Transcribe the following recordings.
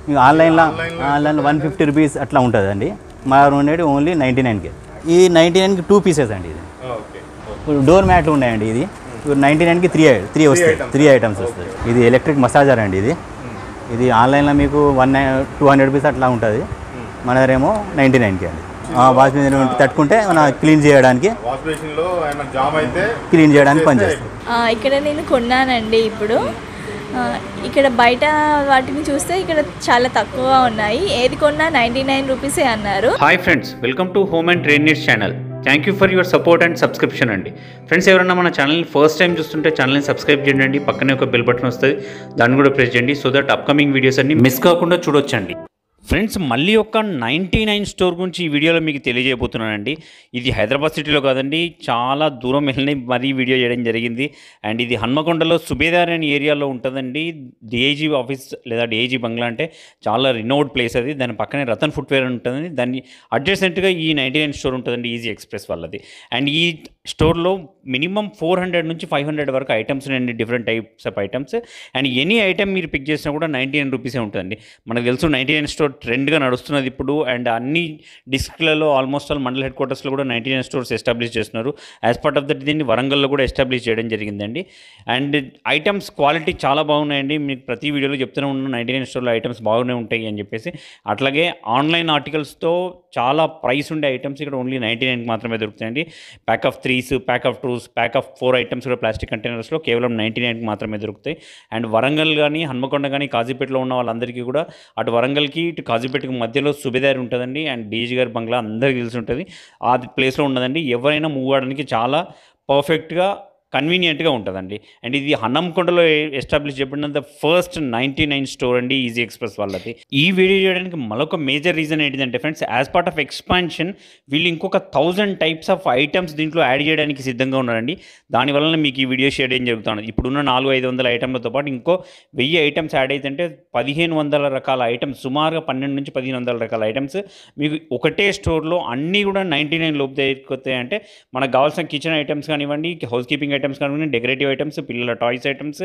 మీకు ఆన్లైన్లో ఆన్లైన్లో వన్ ఫిఫ్టీ రూపీస్ అట్లా ఉంటుంది అండి మా ఉండేది ఓన్లీ నైంటీ నైన్కి ఈ నైంటీ నైన్కి టూ పీసెస్ అండి ఇది ఓకే ఇప్పుడు డోర్ మ్యాట్లు ఉన్నాయండి ఇది ఇప్పుడు నైంటీ నైన్కి త్రీ త్రీ వస్తాయి త్రీ ఐటమ్స్ వస్తాయి ఇది ఎలక్ట్రిక్ మసాజర్ అండి ఇది ఇది ఆన్లైన్లో మీకు వన్ టూ హండ్రెడ్ రూపీస్ అట్లా ఉంటుంది మన దగ్గర ఏమో నైంటీ నైన్కి అండి వాష్ మీద తట్టుకుంటే మన క్లీన్ చేయడానికి వాష్ బేసిన్ లో ఏమైనా జామ్ అయితే క్లీన్ చేయడానికి పనిచేస్తుంది ఆ, ఇక్కడ నేను కొన్నానండి ఇప్పుడు ఆ, ఇక్కడ బయట వాటిని చూస్తే ఇక్కడ చాలా తక్కువ ఉన్నాయి ఏది కొన్నా నైంటీ నైన్ రూపీసే అన్నారు hi friends welcome to home and train needs channel thank you for your support and subscription అండి ఫ్రెండ్స్ ఎవరైనా మన ఛానల్ని ఫస్ట్ టైం చూస్తుంటే ఛానల్ని సబ్స్క్రైబ్ చేయండి పక్కనే ఒక బెల్ బటన్ వస్తుంది దాన్ని కూడా ప్రెస్ చేయండి సో దట్ అప్కమింగ్ వీడియోస్ అన్ని మిస్ కాకుండా చూడొచ్చండి ఫ్రెండ్స్ మళ్ళీ ఒక నైంటీ నైన్ స్టోర్ గురించి ఈ వీడియోలో మీకు తెలియజేయబోతున్నానండి ఇది హైదరాబాద్ సిటీలో కాదండి చాలా దూరం వెళ్ళి మరీ వీడియో చేయడం జరిగింది అండ్ ఇది హన్మకొండలో సుబేదార్ అనే ఏరియాలో ఉంటుందండి డిఐజీ ఆఫీస్ లేదా డిఐజీ బంగ్లా అంటే చాలా రినోడ్ ప్లేస్ అది దాని పక్కనే రతన్ ఫుట్వేర్ ఉంటుంది దాన్ని అడ్జసెంట్గా ఈ నైంటీ నైన్ స్టోర్ ఉంటుందండి ఈజీ ఎక్స్ప్రెస్ వాళ్ళది అండ్ ఈ స్టోర్లో మినిమం ఫోర్ హండ్రెడ్ నుంచి ఫైవ్ హండ్రెడ్ వరకు ఐటమ్స్ ఉన్నాయండి different types of items and any item మీరు పిక్ చేసినా కూడా నైంటీ నైన్ రూపీసే ఉంటుందండి మనకు తెలుసు నైంటీ నైన్ స్టోర్ ట్రెండ్గా నడుస్తున్నది ఇప్పుడు అండ్ అన్ని డిస్ట్రిక్ట్లలో ఆల్మోస్ట్ ఆల్ మండల హెడ్ క్వార్టర్స్లో కూడా నైంటీ నైన్ స్టోర్స్ ఎస్టాబ్లిష్ చేస్తున్నారు యాజ్ పార్ట్ ఆఫ్ దట్ దీన్ని వరంగల్లో కూడా ఎస్టాబ్లిష్ చేయడం జరిగిందండి అండ్ ఐటమ్స్ క్వాలిటీ చాలా బాగున్నాయండి మీకు ప్రతి వీడియోలో చెప్తూనే ఉన్నాను నైంటీ నైన్ స్టోర్లో ఐటమ్స్ బాగానే ఉంటాయి అని చెప్పేసి అట్లాగే ఆన్లైన్ ఆర్టికల్స్తో చాలా ప్రైస్ ఉండే ఐటమ్స్ ఇక్కడ ఓన్లీ నైంటీ నైన్కి మాత్రమే దొరుకుతాయండి pack of threes pack of twos pack of four items కూడా ప్లాస్టిక్ కంటైనర్స్లో కేవలం నైంటీ నైన్కి మాత్రమే దొరుకుతాయి అండ్ వరంగల్ కానీ హన్మకొండ కానీ కాజీపేటలో ఉన్న వాళ్ళందరికీ కూడా అటు వరంగల్కి ఇటు కాజీపేటకి మధ్యలో సుబేదారి ఉంటుందండి అండ్ డీజీ గారి బంగ్లా అందరికీ తెలిసి ఉంటుంది ఆ ప్లేస్లో ఉన్నదండి ఎవరైనా మూవ్ అవడానికి చాలా పర్ఫెక్ట్గా కన్వీనియంట్గా ఉంటుందండి అండ్ ఇది హన్నంకొండలో ఎస్టాబ్లిష్ చేయబడిన the first ninety nine store అండి ఈజీ ఎక్స్ప్రెస్ వాళ్ళది ఈ వీడియో చేయడానికి మరొక మేజర్ రీజన్ ఏంటిదంటే friends as part of expansion వీళ్ళు ఇంకొక థౌజండ్ టైప్స్ ఆఫ్ ఐటమ్స్ దీంట్లో యాడ్ చేయడానికి సిద్ధంగా ఉన్నారండి దానివల్ల మీకు ఈ వీడియో షేర్ చేయడం జరుగుతుంది ఇప్పుడున్న నాలుగు ఐదు వందల ఐటమ్లతో పాటు ఇంకో వెయ్యి ఐటమ్స్ యాడ్ అయితే పదిహేను వందల రకాల ఐటమ్స్ సుమారుగా పన్నెండు నుంచి పదిహేను వందల రకాల ఐటమ్స్ మీకు ఒకటే స్టోర్లో అన్నీ కూడా నైంటీ నైన్ లోపు దగ్గరికి అంటే మనకు కావాల్సిన కిచెన్ ఐటమ్స్ కానివ్వండి హౌస్ కీపింగ్ ఐటమ్స్ కానివ్వండి డెకరేటివ్ ఐటమ్స్ పిల్లల టాయ్స్ ఐటమ్స్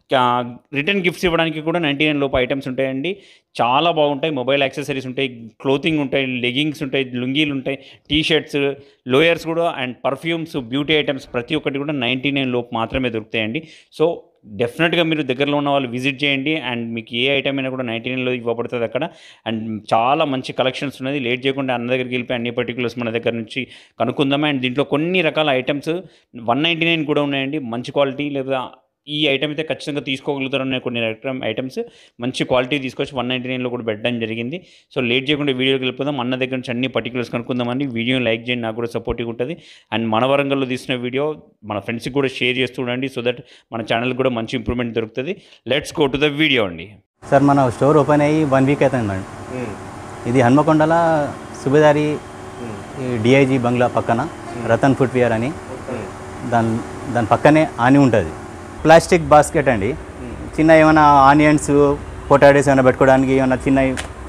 రిటర్న్ గిఫ్ట్స్ ఇవ్వడానికి కూడా నైంటీ నైన్ లోపు ఐటమ్స్ ఉంటాయండి చాలా బాగుంటాయి మొబైల్ యాక్సెసరీస్ ఉంటాయి క్లోతింగ్ ఉంటాయి లెగింగ్స్ ఉంటాయి లుంగీలు ఉంటాయి టీ షర్ట్స్ లోయర్స్ కూడా అండ్ పర్ఫ్యూమ్స్ బ్యూటీ ఐటమ్స్ ప్రతి ఒక్కటి కూడా నైంటీ నైన్ లోపు మాత్రమే దొరుకుతాయండి సో డెఫినెట్గా మీరు దగ్గరలో ఉన్న వాళ్ళు విజిట్ చేయండి అండ్ మీకు ఏ ఐటమ్ అయినా కూడా నైంటీ నైన్లో ఇవ్వబడుతుంది అక్కడ అండ్ చాలా మంచి కలెక్షన్స్ ఉన్నది లేట్ చేయకుండా అన్న దగ్గరికి వెళ్ళిపోయి అన్ని పర్టికులర్స్ మన దగ్గర నుంచి కనుక్కుందాం అండ్ దీంట్లో కొన్ని రకాల ఐటమ్స్ వన్ నైంటీ నైన్ కూడా ఉన్నాయండి మంచి క్వాలిటీ లేదా ఈ ఐటమ్ అయితే ఖచ్చితంగా తీసుకోగలుగుతారనే కొన్ని ఐటమ్ ఐటమ్స్ మంచి క్వాలిటీ తీసుకొచ్చి వన్ నైంటీ నైన్లో కూడా పెట్టడం జరిగింది సో లేట్ చేయకుండా వీడియోకి వెళ్ళిపోదాం అన్న దగ్గర నుంచి అన్ని పర్టికులర్స్ కనుక్కుందామని వీడియోని లైక్ చేయండి నాకు కూడా సపోర్టివ్ ఉంటుంది అండ్ మన వరంగల్లో తీసిన వీడియో మన ఫ్రెండ్స్కి కూడా షేర్ చేస్తూ ఉండండి సో దట్ మన ఛానల్కి కూడా మంచి ఇంప్రూవ్మెంట్ దొరుకుతుంది let's go to the video అండి సార్ మన స్టోర్ ఓపెన్ అయ్యి వన్ వీక్ అవుతుంది మేడం ఇది హన్మకొండల సుబేదారి డిఐజీ బంగ్లా పక్కన రతన్ ఫుట్వేర్ అని దాని దాని పక్కనే ఆని ఉంటుంది ప్లాస్టిక్ బాస్కెట్ అండి చిన్న ఏమైనా ఆనియన్స్ పొటాటోస్ ఏమైనా పెట్టుకోవడానికి ఏమైనా చిన్న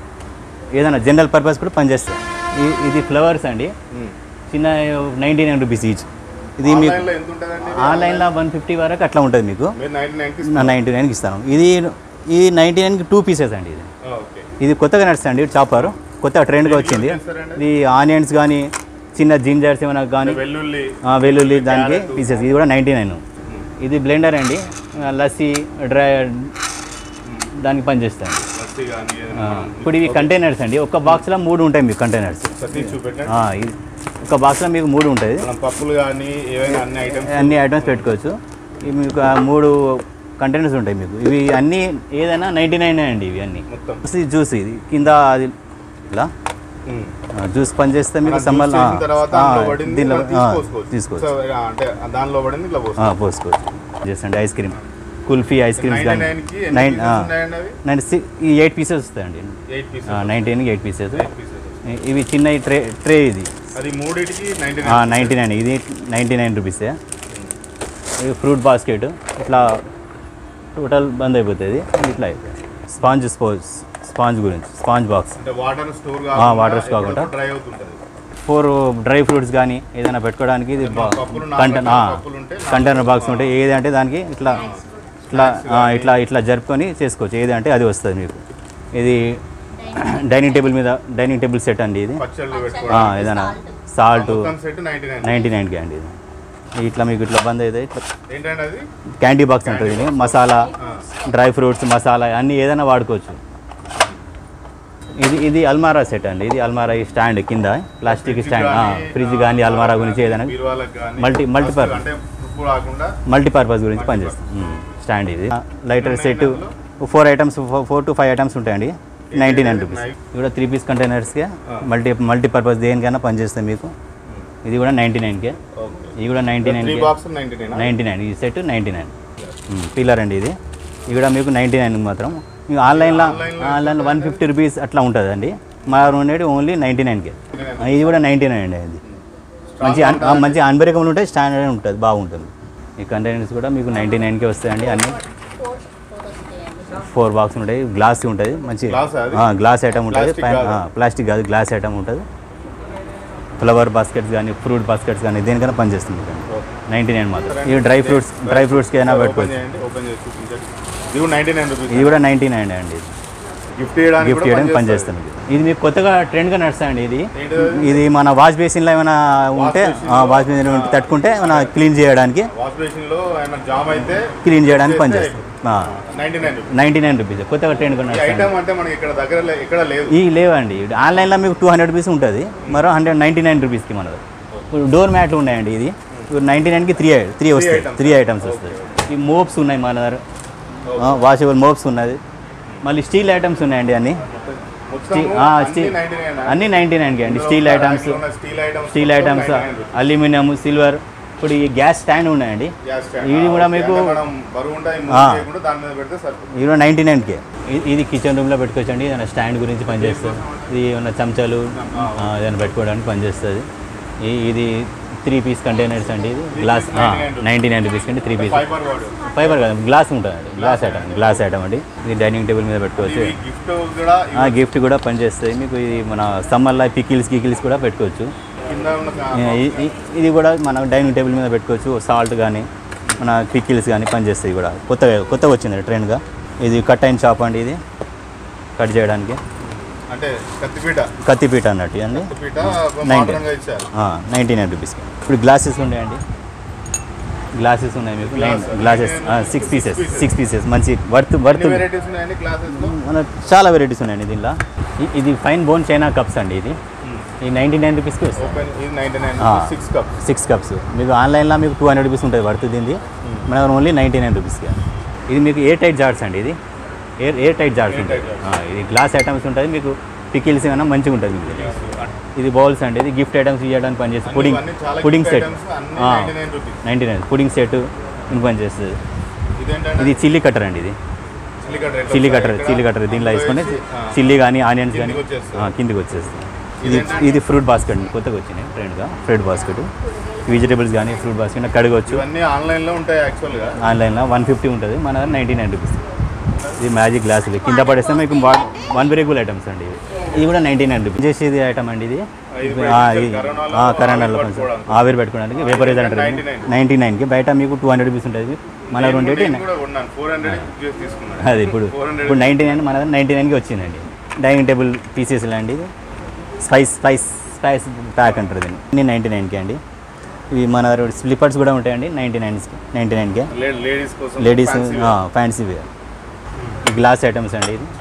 ఏదైనా జనరల్ పర్పస్ కూడా పనిచేస్తాయి ఇ- ఇది ఫ్లవర్స్ అండి చిన్న నైంటీ నైన్ రూపీస్ ఈచ్ ఇది మీకు ఆన్లైన్లో ఎంత ఉంటుందండి ఆన్లైన్లో వన్ ఫిఫ్టీ వరకు అట్లా ఉంటుంది మీకు మీరు నైన్టీ నైన్కి నైంటీ నైన్కి ఇస్తాను ఇది ఈ నైంటీ నైన్కి టూ పీసెస్ అండి ఇది ఓకే ఇది కొత్తగా నడుస్తుంది చాపర్ కొత్త ట్రెండ్గా వచ్చింది చేస్తారండి? ఇది ఆనియన్స్ కానీ చిన్న జింజర్స్ ఏమైనా కానీ వెల్లుల్లి ఆ, వెల్లుల్లి దానికి పీసెస్ ఇది కూడా నైంటీ నైన్ ఇది బ్లెండర్ అండి ఆ, లస్సీ డ్రై దానికి పనిచేస్తాయి లస్సీ కానీ ఆ, ఇప్పుడు ఇవి కంటైనర్స్ అండి ఒక బాక్స్లో మూడు ఉంటాయి మీకు కంటైనర్స్ ప్రతి చూపెట్టండి ఆ, ఇది ఒక బాక్స్లో మీకు మూడు ఉంటుంది మనం పప్పులు కానీ ఏవైనా అన్ని ఐటమ్స్ అన్ని ఐటమ్స్ పెట్టుకోవచ్చు ఇవి మీకు ఆ మూడు కంటైనర్స్ ఉంటాయి మీకు ఇవి అన్నీ ఏదైనా నైంటీ నైన్ అండి ఇవి అన్నీ మొత్తం ఇది జ్యూస్ ఇది కింద అది ఇలా ఉమ్. ఆ, జ్యూస్ పనిచేస్తే మీకు మనం సంబంధం జ్యూస్ చేసిన తర్వాత అందులో పడింది దీనిలో మనం ఆ, తీసుకోవచ్చు. తీసుకోవచ్చు సో, ఆ, అంటే దానిలో పడింది ఇట్లా పోసుకోవచ్చు ఆ, పోసుకోవచ్చు చేసండి ice cream kulfi ice creams కానీ 99 కి ఎన్ని నైన్ pieces ఉన్నాయండి అవి? నైన్ ఈ ఎయిట్ పీసెస్ వస్తాయండి ఎయిట్ పీసెస్ నైన్టీన్కి ఎయిట్ పీసెస్ ఎయిట్ పీసెస్ ఇవి చిన్న ట్రే ట్రే ఇది అది మూడింటికి నైన్టీ నైంటీ నైన్ ఇది నైంటీ నైన్ రూపీసే ఇది ఫ్రూట్ బాస్కెట్ ఇట్లా టోటల్ బంద్ అయిపోతుంది ఇట్లా అయిపోతుంది స్పాంజ్ స్పోజ్ స్పాంజ్ గురించి స్పాంజ్ బాక్స్ అంటే వాటర్ స్టోర్ water store కాకుండా. డ్రై అవుతుంటది ఫోర్ డ్రై ఫ్రూట్స్ కానీ ఏదైనా పెట్టుకోవడానికి ఇది పప్పులు నాలుగు కంటైనర్ రకాల పప్పులు ఉంటే నాలుగు కంటైనర్ బాక్స్ ఉంటాయి ఏది అంటే దానికి ఇట్లా ఇట్లా ఆ, ఇట్లా ఇట్లా జరుపుకొని చేసుకోవచ్చు ఏది అంటే అది వస్తుంది మీకు ఇది డైనింగ్ టేబుల్ మీద డైనింగ్ టేబుల్ సెట్ అండి ఇది పచ్చళ్ళు ఆ, పెట్టుకోవడం ఏదైనా సాల్ట్ మొత్తం సెట్ నైన్టీ నైన్ నైంటీ నైన్కి అండి ఇది ఇట్లా మీకు ఇట్లా బంద్ అయితే ఇట్లా ఏంటంటే అది క్యాండీ బాక్స్ ఉంటుంది ఇది మసాలా డ్రై ఫ్రూట్స్ మసాలా అన్నీ ఏదైనా వాడుకోవచ్చు ఇది ఇది అల్మారా సెట్ అండి ఇది అల్మారా ఈ స్టాండ్ కింద ప్లాస్టిక్ స్టాండ్ ఫ్రిడ్జ్ కానీ అల్మారా గురించి ఏదైనా బీరువాలకు కానీ మల్టీ మల్టీ పర్పస్ అంటే ఉప్పు రాకుండా మల్టీపర్పస్ గురించి పనిచేస్తుంది స్టాండ్ ఇది lighter set four items four to five items ఉంటాయండి నైంటీ నైన్ రూపీస్ ఇది కూడా త్రీ పీస్ కంటైనర్స్కే మల్టీ మల్టీపర్పస్ దేనికైనా పనిచేస్తాయి మీకు ఇది కూడా నైంటీ నైన్కే ఓకే ఇది కూడా నైంటీ త్రీ నైన్కే box ninety nine ninety nine ఈ సెట్ నైంటీ నైన్ పిల్లర్ అండి ఇది ఇది కూడా మీకు నైంటీ నైన్ మాత్రం మీకు ఆన్లైన్లో ఆన్లైన్లో వన్ ఫిఫ్టీ రూపీస్ అట్లా ఉంటుంది అండి మా ఉండేది ఓన్లీ నైంటీ నైన్కే ఇది కూడా నైంటీ నైన్ అండి ఇది మంచి అన్- ఆ, మంచి అన్బ్రేకబుల్ ఉంటాయి స్టాండర్డ్ ఉంటుంది బాగుంటుంది ఈ కంటైనర్స్ కూడా మీకు నైంటీ నైన్కే వస్తాయండి అన్ని ఫోర్ బాక్స్ ఉంటాయి గ్లాస్ ఉంటుంది మంచి Glass ఆ అది? గ్లాస్ ఐటమ్ ఉంటుంది Plastic కాదు. ప్లాస్టిక్ కాదు గ్లాస్ ఐటమ్ ఉంటుంది ఫ్లవర్ బాస్కెట్స్ కానీ ఫ్రూట్ బాస్కెట్స్ కానీ దేనికైనా పనిచేస్తుంది నైంటీ నైన్ మాత్రం ఇవి డ్రై ఫ్రూట్స్ డ్రై ఫ్రూట్స్కి అయినా ఓపెన్ పెట్టుకోవచ్చు చేయండి ఓపెన్ చేసి చూపించండి ఇది కూడా నైన్టీ నైన్ రూపీస్ ఇది కూడా నైంటీ నైన్ అండి ఇది గిఫ్ట్ చేయడానికి గిఫ్ట్ కూడా చేయడానికి పనిచేస్తుంది. పనిచేస్తుంది ఇది మీకు కొత్తగా ట్రెండ్గా నడుస్తాయండి ఇది ఏంటిది? ఇది మన వాష్ బేసిన్లో ఏమైనా ఉంటే వాష్ బేసిన్ ఉంటే తట్టుకుంటే మన క్లీన్ చేయడానికి వాష్ బేసిన్ లో ఏమైనా జామ్ అయితే క్లీన్ చేయడానికి పనిచేస్తుంది ninety nine rupees ninety nine rupees కొత్తగా ట్రెండ్గా ఈ నడుస్తాయి ఐటమ్ అంటే మనకి ఇక్కడ దగ్గర లే- ఇక్కడ లేదు ఈ లేవండి ఆన్లైన్లో మీకు టూ హండ్రెడ్ రూపీస్ ఉంటుంది మరో హండ్రెడ్ నైంటీ నైన్ రూపీస్కి మనది ఇప్పుడు డోర్ మ్యాట్లు ఉన్నాయండి ఇది ఇప్పుడు నైంటీ నైన్కి త్రీ త్రీ వస్తాయి items. త్రీ ఐటమ్స్ వస్తాయి ఈ మోప్స్ ఉన్నాయి మన దగ్గర వాషబుల్ మోప్స్ ఉన్నది మళ్ళీ స్టీల్ ఐటమ్స్ ఉన్నాయండి అన్ని మొత్తం స్టీ- ఆ, స్టీ- నైన్టీ నైన్ అన్ని నైంటీ నైన్కి అండి steel items steel items steel items aluminium silver ఇప్పుడు ఈ గ్యాస్ స్టాండ్ ఉన్నాయండి ఇవి కూడా మీకు మనం బరువు ఉంటాయి ఆ. చేయకుండా దాని మీద పెడితే సరిపోతుంది ఇది కూడా నైంటీ నైన్కే ఇది కిచెన్ రూమ్లో పెట్టుకోవచ్చండి ఏదైనా స్టాండ్ గురించి పనిచేస్తుంది ఇది ఏమైనా చెంచాలు ఆ, ఏదైనా పెట్టుకోవడానికి పనిచేస్తుంది ఈ- ఇది త్రీ పీస్ కంటైనర్స్ అండి ఇది గ్లాస్ నైంటీ నైన్ రూపీస్ అండి త్రీ పీస్ ఫైబర్ వాడు ఫైబర్ కదా గ్లాస్ ఉంటుందండి గ్లాస్ ఐటమ్ గ్లాస్ ఐటమ్ అండి ఇది డైనింగ్ టేబుల్ మీద పెట్టుకోవచ్చు ఇవి గిఫ్ట్ కూడా ఆ గిఫ్ట్ కూడా పనిచేస్తుంది మీకు ఇది మన సమ్మర్లో పికిల్స్ గికిల్స్ కూడా పెట్టుకోవచ్చు కింద ఉన్న ఆ, ఇ- ఇ- ఇది కూడా మన డైనింగ్ టేబుల్ మీద పెట్టుకోవచ్చు సాల్ట్ కానీ మన పికిల్స్ కానీ పనిచేస్తాయి కూడా కొత్తగా కొత్తగా వచ్చింది ట్రెండ్గా ఇది కట్ అయిన చాప్ అండి ఇది కట్ చేయడానికి అంటే కత్తిపీట కత్తిపీట అన్నట్టు అండి కత్తిపీట Ninety. మోడర్న్గా ఇచ్చారు నైంటీ నైన్ రూపీస్కి ఇప్పుడు గ్లాసెస్ ఉన్నాయండి గ్లాసెస్ ఉన్నాయి మీకు nine glasses six pieces six pieces మంచి వర్త్ వర్త్ ఎన్ని వెరైటీస్ ఉన్నాయండి క్లాసెస్ లో మన చాలా వెరైటీస్ ఉన్నాయండి దీనిలో ఇ- ఇది ఫైన్ బోన్ చైనా కప్స్ అండి ఇది ఈ నైంటీ నైన్ రూపీస్కి వస్తుంది ఓపెన్ ఇది నైన్టీ నైన్ ఆ. సిక్స్ కప్ సిక్స్ కప్స్ మీకు ఆన్లైన్లో మీకు టూ హండ్రెడ్ రూపీస్ ఉంటుంది పడుతుంది దీనిది మన దగ్గర ఓన్లీ నైంటీ నైన్ రూపీస్కి ఇది మీకు ఎయిర్ టైట్ జార్స్ అండి ఇది air air tight jars Air ఉంటాయి tight ఆ, ఇది గ్లాస్ ఐటమ్స్ ఉంటుంది మీకు పికిల్స్ ఏమైనా మంచిగా ఉంటుంది మీకు ఇది. ఇది బౌల్స్ అండి ఇది గిఫ్ట్ ఐటమ్స్ ఇవ్వడానికి పనిచేస్తుంది పుడింగ్ ఇవన్నీ చాలా పుడింగ్ gift సెట్ items, అన్ని 99 rupees. Ninety nine pudding set ఇది పనిచేస్తుంది ఇదేంటంటే ఇది చిల్లీ కట్టర్ అండి ఇది చిల్లీ కట్టర్ ఎట్లా చిల్లీ వస్తాయి? కట్టర్ ఇక్కడ చిల్లీ కట్టర్ దీనిలో వేసుకొని వేసి, ఆ, చిల్లీ కానీ ఆనియన్స్ కానీ కిందికి వచ్చేస్తుంది. ఆ, కిందికి వచ్చేస్తుంది ఇది ఇదేంటంటే? ఇది ఫ్రూట్ బాస్కెట్ అండి కొత్తగా వచ్చినాయి ట్రెండ్గా ఫ్రూట్ బాస్కెట్ వెజిటేబుల్స్ కానీ ఫ్రూట్ బాస్కెట్ కడగవచ్చు ఇవన్నీ ఆన్లైన్ లో ఉంటాయి యాక్చువల్ గా ఆన్లైన్లో వన్ ఫిఫ్టీ ఉంటుంది మన దగ్గర నైంటీ నైన్ రూపీస్ ఇది మ్యాజిక్ గ్లాసులు కింద పడేస్తే మీకు వన్ బ్రేకుల్ ఐటమ్స్ అండి ఇవి ఇది కూడా నైంటీ నైన్ రూపీస్ చేసేది ఐటమ్ అండి ఇది ఇది ఆ, ఇది కరోనాలో ఆ, కరోనాలో ఆవిరి కొంచెం పట్టుకోవడానికి. ఆవిరి పెట్టుకోవడానికి వేపరైజర్ అంటారు 99. నైంటీ నైన్కి బయట మీకు టూ హండ్రెడ్ రూపీస్ ఉంటుంది మన దగ్గర ఉండేటి నేను కూడా కొన్నాను ఫోర్ హండ్రెడ్ తీసుకున్నాను అది ఇప్పుడు 400 ఇప్పుడు నైంటీ నైన్ మన దగ్గర నైంటీ నైన్కి వచ్చిందండి డైనింగ్ టేబుల్ పీసెస్ లాంటి ఇది స్పైస్ స్పైస్ స్పైస్ ప్యాక్ అంటారు దీన్ని నైంటీ నైన్కి అండి ఇవి మన దగ్గర స్లిప్పర్స్ కూడా ఉంటాయండి నైంటీ నైన్స్కి నైంటీ నైన్కి లేడీస్ కోసం ladies fancy wear. Fancy wear ఈ గ్లాస్ ఐటమ్స్ అండి ఇది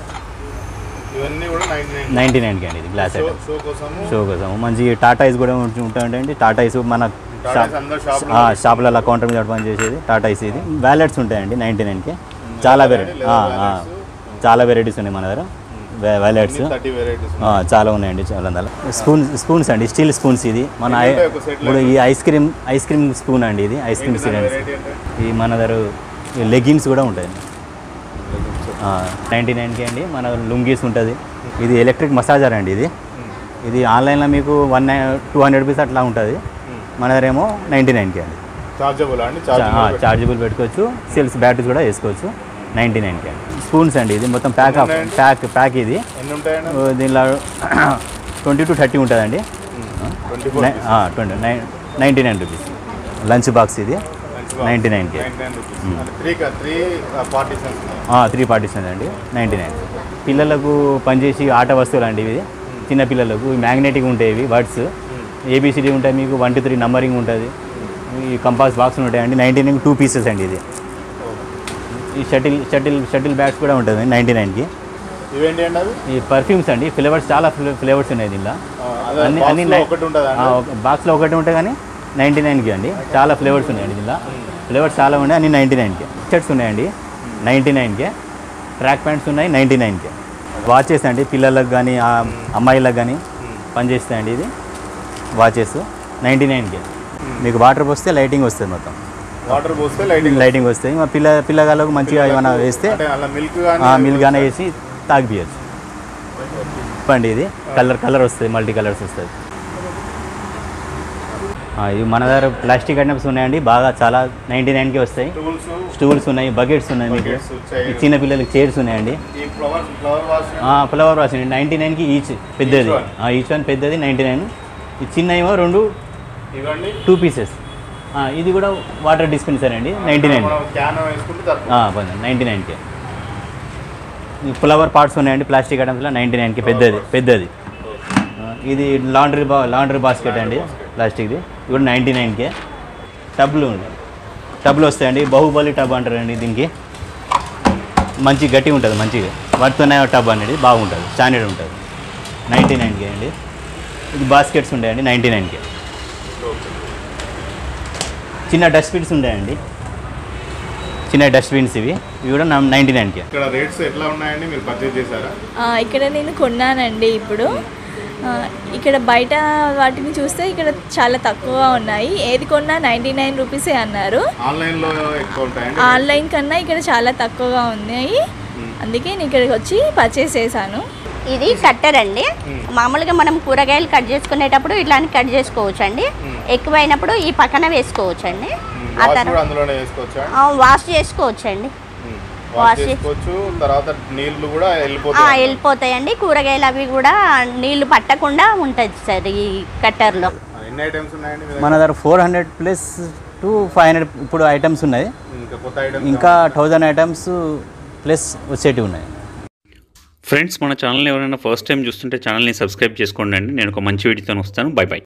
ఇవన్నీ కూడా నైన్టీ నైన్ నైంటీ నైన్కి అండి ఇది గ్లాస్ షో ఐటమ్ షో కోసము షో కోసం మంచి టాటాయిస్ కూడా ఉంటు- ఉంటాయండి టాటాయిస్ మన టాటాస్ అందరూ షాప్ ఆ, షాపులలో కౌంటర్ మీద పని చేసేది టాటాయిస్ ఇది వ్యాలెట్స్ ఉంటాయండి నైంటీ నైన్కి చాలా వెరైటీ చాలా వెరైటీస్ ఉన్నాయి మన దగ్గర వ్యాలెట్స్ థర్టీ వెరైటీస్ చాలా ఉన్నాయండి చాలా అందులో స్పూన్ స్పూన్స్ అండి స్టీల్ స్పూన్స్ ఇది మన ఎన్ని ఐ- ఉంటాయి ఒక set లో? ఇప్పుడు ఈ ice cream ice cream spoon అండి ఇది ఐస్ క్రీమ్ సిలిండర్స్ వెరైటీ అంటే ఈ మన దగ్గర లెగ్గిన్స్ కూడా ఉంటాయి నైంటీ నైన్కి అండి మన లుంగీస్ ఉంటుంది ఇది ఎలక్ట్రిక్ మసాజర్ అండి ఇది ఇది ఆన్లైన్లో మీకు వన్ టూ హండ్రెడ్ రూపీస్ అట్లా ఉంటుంది మన దగ్గర ఏమో నైంటీ నైన్కి అండి చార్జబుల్ అండి చార్జబుల్ చార్జబుల్ పెట్టుకోవచ్చు సెల్స్ బ్యాటరీస్ కూడా వేసుకోవచ్చు నైంటీ నైన్కి అండి స్పూన్స్ అండి ఇది మొత్తం ప్యాక్ ఆఫ్ ప్యాక్ ప్యాక్ ఇది ఎన్ని ఉంటాయండి ఓ, దీనిలో ట్వంటీ టు థర్టీ ఉంటుందండి twenty four twenty nine ninety nine rupees lunch box ఇది నైంటీ నైన్కి ninety nine rupees three three partitions three parties అండి నైంటీ నైన్ పిల్లలకు పనిచేసి ఆట వస్తువులు అండి ఇవి చిన్న పిల్లలకు మ్యాగ్నెటిక్ ఉంటాయి ఇవి వర్డ్స్ ఏబిసిడి ఉంటాయి మీకు వన్ టూ త్రీ నంబరింగ్ ఉంటుంది ఈ కంపాస్ బాక్స్ ఉంటాయండి నైంటీ నైన్ టూ పీసెస్ అండి ఇది ఈ షటిల్ షటిల్ షటిల్ బ్యాట్స్ కూడా ఉంటుంది నైంటీ నైన్కి ఇవేంటి అండి అవి ఈ పర్ఫ్యూమ్స్ అండి ఫ్లేవర్స్ చాలా ఫ్లేవర్స్ ఉన్నాయి దీనిలో ఆ, అదే box లో ఒకటి ఉంటుందా అండి? బాక్స్లో ఒకటి ఉంటాయి కానీ నైంటీ నైన్కి అండి చాలా ఫ్లేవర్స్ ఉన్నాయండి దీనిలో ఫ్లేవర్స్ చాలా ఉన్నాయి అన్ని నైంటీ నైన్కి షర్ట్స్ ఉన్నాయండి నైంటీ నైన్కే ట్రాక్ ప్యాంట్స్ ఉన్నాయి నైంటీ నైన్కే వాచెస్ అండి పిల్లలకు కానీ అమ్మాయిలకు కానీ పనిచేస్తాయండి ఇది వాచెస్ నైంటీ నైన్కే మీకు వాటర్ పోస్తే లైటింగ్ వస్తుంది మొత్తం వాటర్ పోస్తే లైటింగ్ లైటింగ్ వస్తాయి మా పిల్ల పిల్లగాళ్ళకు మంచిగా ఏమైనా వేస్తే అంటే అలా మిల్క్ ఆ మిల్క్ గానే వేసి తాగిపియచ్చు చెప్పండి ఇది కలర్ కలర్ వస్తుంది మల్టీ కలర్స్ వస్తుంది ఆ, ఇవి మన దగ్గర ప్లాస్టిక్ ఐటమ్స్ ఉన్నాయండి బాగా చాలా నైంటీ నైన్కి వస్తాయి టూల్స్ స్టూల్స్ ఉన్నాయి బకెట్స్ ఉన్నాయి మీకు Buckets, chairs. ఈ చిన్న పిల్లలకి చైర్స్ ఉన్నాయండి ఈ flower flower vase flower vase ninety నైన్కి ఈచ్ పెద్దది one. ఈచ్ వన్ పెద్దది నైంటీ నైన్ ఈ చిన్న ఏమో రెండు ఇవ్వండి టూ పీసెస్ ఇది కూడా వాటర్ డిస్పెన్సర్ అండి నైంటీ నైన్ మనం క్యాన్ వేసుకుంటే తప్ప నైంటీ నైన్కి ఫ్లవర్ పార్ట్స్ ఉన్నాయండి ప్లాస్టిక్ ఐటమ్స్లో నైంటీ నైన్కి పెద్దది పెద్దది ఆ, ఇది లాండ్రీ బా లాండ్రీ బాస్కెట్ అండి ప్లాస్టిక్ది ఇది కూడా నైంటీ నైన్కే టబ్లు ఉన్నాయి టబ్లు వస్తాయండి బాహుబలి టబ్ అంటారండి దీనికి మంచి గట్టి ఉంటుంది మంచిగా వాటితోనే టబ్ అనేది బాగుంటుంది స్టాండర్డ్ ఉంటుంది నైంటీ నైన్కే అండి ఇది బాస్కెట్స్ ఉంటాయండి నైంటీ నైన్కే చిన్న డస్ట్బిన్స్ ఉంటాయండి చిన్న డస్ట్బిన్స్ ఇవి ఇవి కూడా నైంటీ నైన్కే ఇక్కడ రేట్స్ ఎట్లా ఉన్నాయండి మీరు పర్చేజ్ చేశారా ఆ, ఇక్కడ నేను కొన్నానండి ఇప్పుడు ఆ, ఇక్కడ బయట వాటిని చూస్తే ఇక్కడ చాలా తక్కువగా ఉన్నాయి ఏది కొన్నా నైంటీ నైన్ రూపీసే అన్నారు ఆన్లైన్ లో ఎక్కువ ఉంటాయండి ఆన్లైన్ కన్నా ఇక్కడ చాలా తక్కువగా ఉన్నాయి అందుకే నేను ఇక్కడికి వచ్చి పర్చేస్ చేశాను ఇది కట్టర్ అండి మామూలుగా మనం కూరగాయలు కట్ చేసుకునేటప్పుడు ఇట్లాని కట్ చేసుకోవచ్చు అండి ఎక్కువైనప్పుడు ఈ పక్కన వేసుకోవచ్చు అండి ఆ వాష్ కూడా తర్వాత అందులోనే చేసుకోవచ్చా వాష్ చేసుకోవచ్చు అండి వాష్ వాష్ చేసుకోవచ్చు తర్వాత నీళ్లు కూడా ఆ, వెళ్ళిపోతాయి వెళ్ళిపోతాయండి కూరగాయలు అవి కూడా నీళ్లు పట్టకుండా ఉంటుంది సార్ ఈ కట్టర్లో ఎన్ని ఐటమ్స్ ఉన్నాయండి మీ మన దగ్గర four hundred plus to five hundred ఇప్పుడు ఐటమ్స్ ఉన్నాయి దగ్గర? ఇంకా కొత్త ఐటమ్స్ ఇంకా థౌజండ్ ఐటమ్స్ ప్లస్ వచ్చేటివి ఉన్నాయి ఫ్రెండ్స్ మన ఛానల్ ఎవరైనా ఫస్ట్ టైం చూస్తుంటే ఛానల్ని సబ్స్క్రైబ్ చేసుకోండి అండి నేను ఒక మంచి వీడియోతో వస్తాను బై బై